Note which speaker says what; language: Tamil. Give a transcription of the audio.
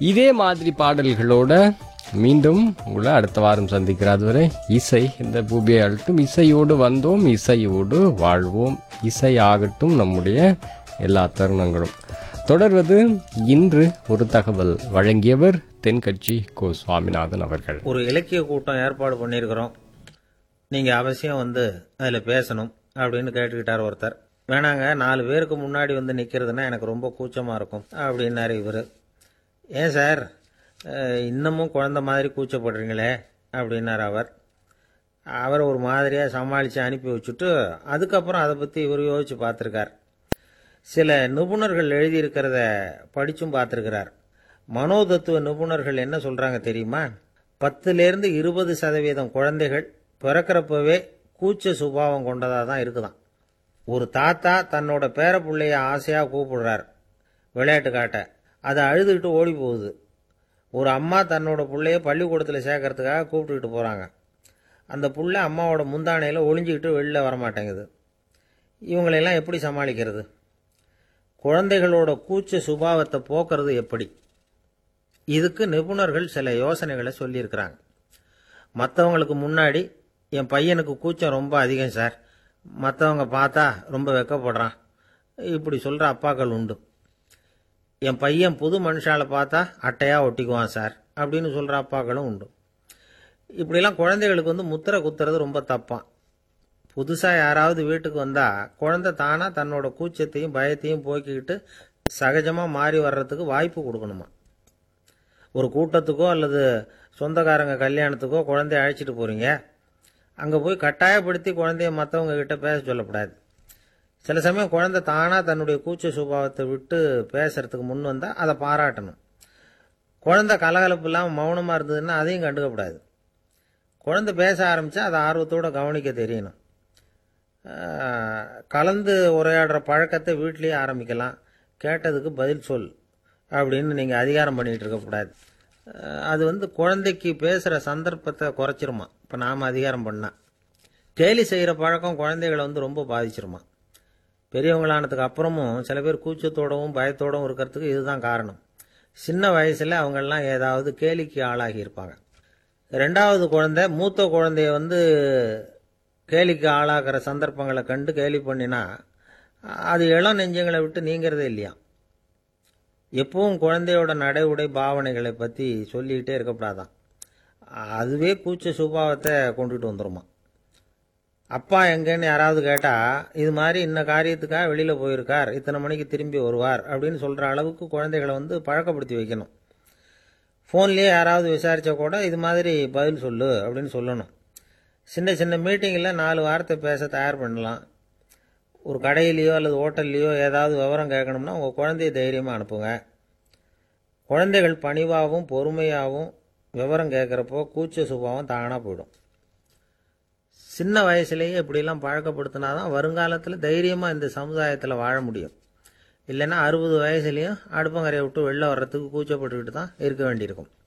Speaker 1: இதே மாதிரி பாடல்களோட மீண்டும் உங்களை அடுத்த வாரம் சந்திக்கிறார் அதுவரை இசை இந்த பூபியை அழட்டும் இசையோடு வந்தோம் இசையோடு வாழ்வோம் இசை ஆகட்டும் நம்முடைய எல்லா தருணங்களும் தொடர்வது இன்று ஒரு தகவல் வழங்கியவர் தென்கட்சி கோ சுவாமிநாதன் அவர்கள்
Speaker 2: ஒரு இலக்கிய கூட்டம் ஏற்பாடு பண்ணியிருக்கிறோம் நீங்கள் அவசியம் வந்து அதில் பேசணும் அப்படின்னு கேட்டுக்கிட்டார் ஒருத்தர் வேணாங்க நாலு பேருக்கு முன்னாடி வந்து நிற்கிறதுனா எனக்கு ரொம்ப கூச்சமாக இருக்கும் அப்படின்னாரு இவர் ஏன் சார் அஹ், இன்னமும் குழந்த மாதிரி கூச்சப்படுறீங்களே அப்படின்னார் அவர் அவர் ஒரு மாதிரியாக சமாளித்து அனுப்பி வச்சுட்டு அதுக்கப்புறம் அதை பற்றி இவர் யோசித்து பார்த்துருக்கார் சில நிபுணர்கள் எழுதியிருக்கிறத படிச்சும் பார்த்துருக்கிறார் மனோதத்துவ நிபுணர்கள் என்ன சொல்றாங்க தெரியுமா பத்துலேருந்து இருபது சதவீதம் குழந்தைகள் பிறக்கிறப்பவே கூச்ச சுபாவம் கொண்டதாக தான் இருக்குதாம் ஒரு தாத்தா தன்னோட பேர பிள்ளைய ஆசையாக கூப்பிடுறார் விளையாட்டு காட்ட அதை அழுதுகிட்டு ஓடி போகுது ஒரு அம்மா தன்னோட பிள்ளைய பள்ளிக்கூடத்தில் சேர்க்கறதுக்காக கூப்பிட்டுக்கிட்டு போகிறாங்க அந்த புள்ள அம்மாவோட முந்தானையில் ஒளிஞ்சிக்கிட்டு வெளில வரமாட்டேங்குது இவங்களையெல்லாம் எப்படி சமாளிக்கிறது குழந்தைகளோட கூச்ச சுபாவத்தை போக்குறது எப்படி இதுக்கு நிபுணர்கள் சில யோசனைகளை சொல்லியிருக்கிறாங்க மற்றவங்களுக்கு முன்னாடி என் பையனுக்கு கூச்சம் ரொம்ப அதிகம் சார் மற்றவங்க பார்த்தா ரொம்ப வெக்கப்படுறான் இப்படி சொல்கிற அப்பாக்கள் உண்டு என் பையன் புது மனுஷால பார்த்தா அட்டையாக ஒட்டிக்குவான் சார் அப்படின்னு சொல்கிற அப்பாக்களும் உண்டு இப்படிலாம் குழந்தைகளுக்கு வந்து முத்திரை குத்துறது ரொம்ப தப்பான் புதுசாக யாராவது வீட்டுக்கு வந்தால் குழந்தை தானாக தன்னோட கூச்சத்தையும் பயத்தையும் போக்கிக்கிட்டு சகஜமாக மாறி வர்றதுக்கு வாய்ப்பு கொடுக்கணுமா ஒரு கூட்டத்துக்கோ அல்லது சொந்தக்காரங்க கல்யாணத்துக்கோ குழந்தைய அழைச்சிட்டு போகிறீங்க அங்கே போய் கட்டாயப்படுத்தி குழந்தைய மற்றவங்க கிட்ட பேச சொல்லக்கூடாது சில சமயம் குழந்தை தானாக தன்னுடைய கூச்ச சுபாவத்தை விட்டு பேசுறதுக்கு முன் வந்தால் அதை பாராட்டணும் குழந்தை கலகலப்பு இல்லாமல் மௌனமாக இருந்ததுன்னா அதையும் கண்டுக்கக்கூடாது குழந்தை பேச ஆரம்பித்தா அதை ஆர்வத்தோடு கவனிக்க தெரியணும் ஆஹ், கலந்து உரையாடுற பழக்கத்தை வீட்லேயே ஆரம்பிக்கலாம் கேட்டதுக்கு பதில் சொல் அப்படின்னு நீங்கள் அதிகாரம் பண்ணிகிட்டு இருக்கக்கூடாது ஆஹ், அது வந்து குழந்தைக்கு பேசுகிற சந்தர்ப்பத்தை குறைச்சிருமா இப்போ நாம் அதிகாரம் பண்ணால் கேலி செய்கிற பழக்கம் குழந்தைகளை வந்து ரொம்ப பாதிச்சிருமா பெரியவங்களானதுக்கு அப்புறமும் சில பேர் கூச்சத்தோடவும் பயத்தோடவும் இருக்கிறதுக்கு இதுதான் காரணம் சின்ன வயசில் அவங்கெல்லாம் ஏதாவது கேலிக்கு ஆளாகி இருப்பாங்க ரெண்டாவது குழந்தை மூத்த குழந்தைய வந்து கேலிக்கு ஆளாகிற சந்தர்ப்பங்களை கண்டு கேலி பண்ணினா அது இளம் நெஞ்சங்களை விட்டு நீங்கிறதே இல்லையா எப்பவும் குழந்தையோட நடை உடை பாவனைகளை பற்றி சொல்லிக்கிட்டே இருக்கக்கூடாதான் அதுவே கூச்ச சுபாவத்தை கொண்டுட்டு வந்துருமா அப்பா எங்கன்னு யாராவது கேட்டால் இது மாதிரி இன்ன காரியத்துக்காக வெளியில் போயிருக்கார் இத்தனை மணிக்கு திரும்பி வருவார் அப்படின்னு சொல்கிற அளவுக்கு குழந்தைகளை வந்து பழக்கப்படுத்தி வைக்கணும் ஃபோன்லேயே யாராவது விசாரித்தா கூட இது மாதிரி பதில் சொல்லு அப்படின்னு சொல்லணும் சின்ன சின்ன மீட்டிங்கில் நாலு வார்த்தை பேச தயார் பண்ணலாம் ஒரு கடையிலையோ அல்லது ஹோட்டல்லையோ ஏதாவது விவரம் கேட்கணும்னா உங்கள் குழந்தைய தைரியமாக அனுப்புங்க குழந்தைகள் பணிவாகவும் பொறுமையாகவும் விவரம் கேட்குறப்போ கூச்ச சுபாவம் தானாக போயிடும் சின்ன வயசுலேயே இப்படிலாம் பழக்கப்படுத்தினா தான் வருங்காலத்தில் தைரியமாக இந்த சமுதாயத்தில் வாழ முடியும் இல்லைன்னா அறுபது வயசுலேயும் அடுப்பங்கரையை விட்டு வெளில வர்றதுக்கு கூச்சப்பட்டுக்கிட்டு தான் இருக்க வேண்டியிருக்கும்